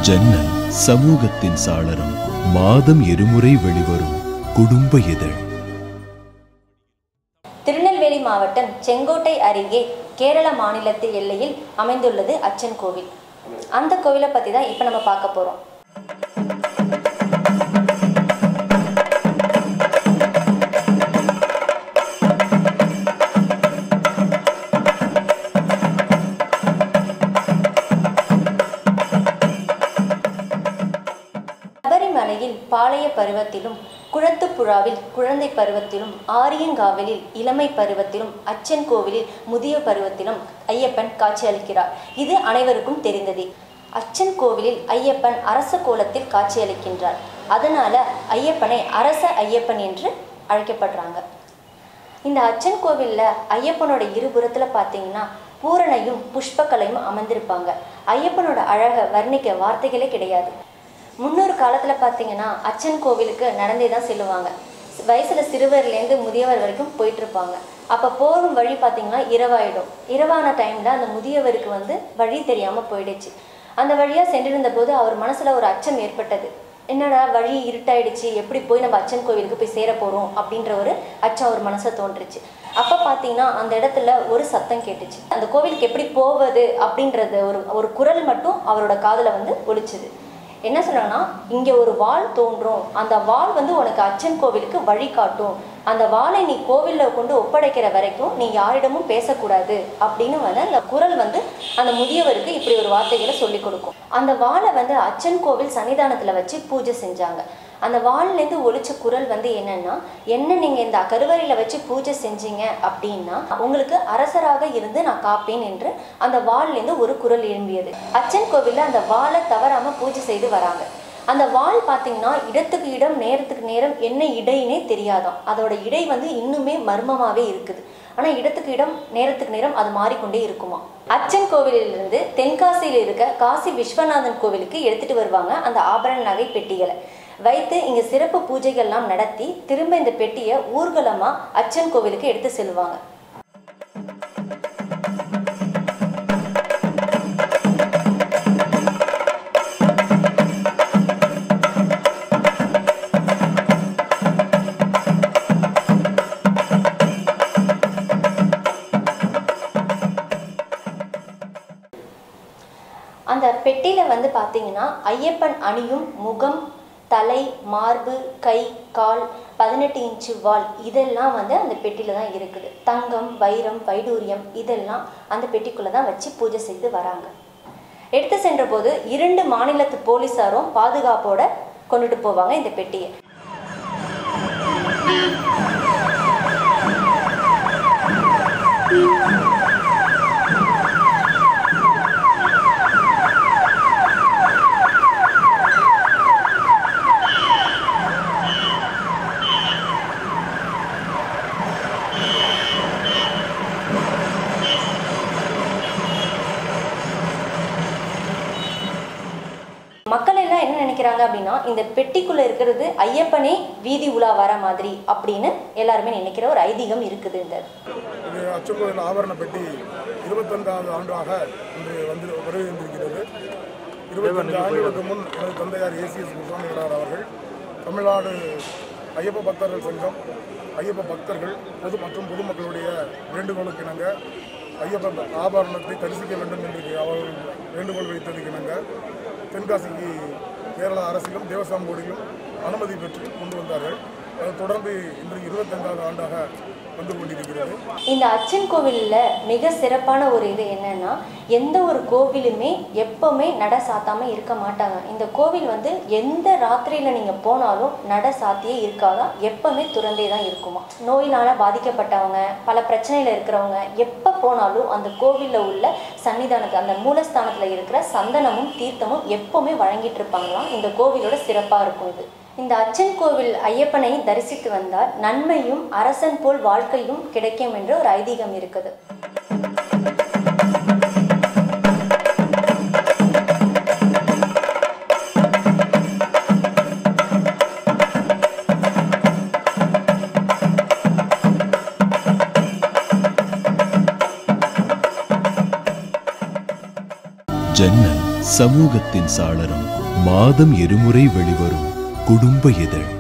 ஜன்னல் சமூகத்தின் சாளரம் மாதம் இருமுறை வெளிவரும் குடும்ப இதழ் திருநெல்வேலி மாவட்டம் செங்கோட்டை அருகே கேரள மாநிலத்து எல்லையில் அமைந்துள்ளது அச்சன் கோவில் அந்த கோவிலை பற்றி தான் இப்போ நம்ம பார்க்க போகிறோம் சபரிமலையில் பாளைய பருவத்திலும் குளத்துப்புழாவில் குழந்தை பருவத்திலும் ஆரியங்காவலில் இளமை பருவத்திலும் அச்சன் கோவிலில் முதிய பருவத்திலும் ஐயப்பன் காட்சியளிக்கிறார் இது அனைவருக்கும் தெரிந்ததே அச்சன் கோவிலில் ஐயப்பன் அரச கோலத்தில் காட்சியளிக்கின்றார் அதனால ஐயப்பனை அரச ஐயப்பன் என்று அழைக்கப்படுறாங்க இந்த அச்சன் கோவிலில் ஐயப்பனோட இருபுறத்தில் பார்த்தீங்கன்னா பூரணையும் புஷ்பக்கலையும் அமர்ந்திருப்பாங்க ஐயப்பனோட அழகை வர்ணிக்க வார்த்தைகளே கிடையாது முன்னொரு காலத்தில் பார்த்தீங்கன்னா அச்சன் கோவிலுக்கு நடந்தே தான் செல்லுவாங்க வயசில் சிறுவர்லேருந்து முதியவர் வரைக்கும் போயிட்டு இருப்பாங்க அப்போ போகும் வழி பார்த்தீங்கன்னா இரவாயிடும் இரவான டைமில் அந்த முதியவருக்கு வந்து வழி தெரியாமல் போயிடுச்சு அந்த வழியாக சென்றிருந்த போது அவர் மனசில் ஒரு அச்சம் ஏற்பட்டது என்னடா வழி இருட்டாயிடுச்சு எப்படி போய் நம்ம அச்சன் கோவிலுக்கு போய் சேர போகிறோம் அப்படின்ற ஒரு அச்சம் அவர் மனசை தோன்றுச்சு அப்போ பார்த்தீங்கன்னா அந்த இடத்துல ஒரு சத்தம் கேட்டுச்சு அந்த கோவிலுக்கு எப்படி போவது அப்படின்றது ஒரு ஒரு குரல் மட்டும் அவரோட காதில் வந்து ஒலிச்சுது என்ன சொல்றாங்கன்னா இங்கே ஒரு வாள் தோன்றும் அந்த வாள் வந்து உனக்கு அச்சன் கோவிலுக்கு வழி காட்டும் அந்த வாளை நீ கோவிலில் கொண்டு ஒப்படைக்கிற வரைக்கும் நீ யாரிடமும் பேசக்கூடாது அப்படின்னு வந்து அந்த குரல் வந்து அந்த முதியவருக்கு இப்படி ஒரு வார்த்தைகளை சொல்லி கொடுக்கும் அந்த வாளை வந்து அச்சன் கோவில் சன்னிதானத்தில் வச்சு பூஜை செஞ்சாங்க அந்த வாள்லேருந்து ஒழிச்ச குரல் வந்து என்னன்னா என்ன நீங்கள் இந்த கருவறையில் வச்சு பூஜை செஞ்சீங்க அப்படின்னா உங்களுக்கு அரசராக இருந்து நான் காப்பேன் என்று அந்த வாள்லேருந்து ஒரு குரல் எழும்பியது அச்சன் கோவிலில் அந்த வாளை தவறாமல் பூஜை செய்து வராங்க அந்த வாள் பார்த்தீங்கன்னா இடத்துக்கு இடம் நேரத்துக்கு நேரம் என்ன இடையினே தெரியாதாம் அதோட இடை வந்து இன்னுமே மர்மமாகவே இருக்குது ஆனால் இடத்துக்கு இடம் நேரத்துக்கு நேரம் அது மாறிக்கொண்டே இருக்குமா அச்சன் கோவிலிலிருந்து தென்காசியில் இருக்க காசி விஸ்வநாதன் கோவிலுக்கு எடுத்துட்டு வருவாங்க அந்த ஆபரண நகை பெட்டிகளை வைத்து இங்கே சிறப்பு பூஜைகள்லாம் நடத்தி திரும்ப இந்த பெட்டியை ஊர்வலமாக அச்சன் கோவிலுக்கு எடுத்து செல்வாங்க அந்த பெட்டியில் வந்து பார்த்தீங்கன்னா ஐயப்பன் அணியும் முகம் தலை மார்பு கை கால் பதினெட்டு இன்ச்சு வால் இதெல்லாம் வந்து அந்த பெட்டியில் தான் இருக்குது தங்கம் வைரம் வைடூரியம் இதெல்லாம் அந்த பெட்டிக்குள்ளே தான் வச்சு பூஜை செய்து வராங்க எடுத்து சென்ற போது இரண்டு மாநிலத்து போலீஸாரும் பாதுகாப்போட கொண்டுட்டு போவாங்க இந்த பெட்டியை மக்கள் எல்லாம் என்ன நினைக்கிறாங்க அப்படின்னா இந்த பெட்டிக்குள்ள இருக்கிறது ஐயப்பனே வீதி உலா வர மாதிரி அப்படின்னு எல்லாருமே நினைக்கிற ஒரு ஐதீகம் இருக்குது இந்த இது அச்சங்கோவில் ஆபரண பெட்டி இருபத்தொன்றாவது ஆண்டாக இன்று வந்து வருகின்றிருக்கிறது இருபத்தஞ்சு ஆண்டுகளுக்கு முன் எனது தந்தையார் ஏசிஎஸ் முசாமிகளார் அவர்கள் தமிழ்நாடு ஐயப்ப பக்தர்கள் சங்கம் ஐயப்ப பக்தர்கள் பொது மற்றும் பொதுமக்களுடைய வேண்டுகோளுக்கு இணங்க ஐயப்ப ஆபரணத்தை தரிசிக்க வேண்டும் என்று அவர்கள் வேண்டுகோள் வைத்ததுக்கு இணங்க தென்காசிக்கு கேரளா அரசிலும் தேவசாம் போர்டிலும் அனுமதி பெற்று கொண்டு வந்தார்கள் அதைத் தொடர்ந்து இன்றைக்கு இருபத்தைந்தாவது ஆண்டாக வந்து கொண்டிருக்கிறது இந்த அச்சன் கோவிலில் மிக சிறப்பான ஒரு இது என்னன்னா எந்த ஒரு கோவிலுமே எப்பவுமே நட சாத்தாம இருக்க மாட்டாங்க இந்த கோவில் வந்து எந்த ராத்திரியில நீங்க போனாலும் நட சாத்தியே இருக்காதா எப்பவுமே துறந்தே தான் இருக்குமா நோயினால பாதிக்கப்பட்டவங்க பல பிரச்சனையில இருக்கிறவங்க எப்ப போனாலும் அந்த கோவில்ல உள்ள சன்னிதானத்து அந்த மூலஸ்தானத்துல இருக்கிற சந்தனமும் தீர்த்தமும் எப்பவுமே வழங்கிட்டு இருப்பாங்களாம் இந்த கோவிலோட சிறப்பா இருக்கும் இது இந்த அச்சன் கோவில் ஐயப்பனை தரிசித்து வந்தால் நன்மையும் அரசன் போல் வாழ்க்கையும் கிடைக்கும் என்று ஒரு ஐதீகம் இருக்குது ஜன்னல் சமூகத்தின் சாளரம் மாதம் இருமுறை வெளிவரும் குடும்ப இதழ்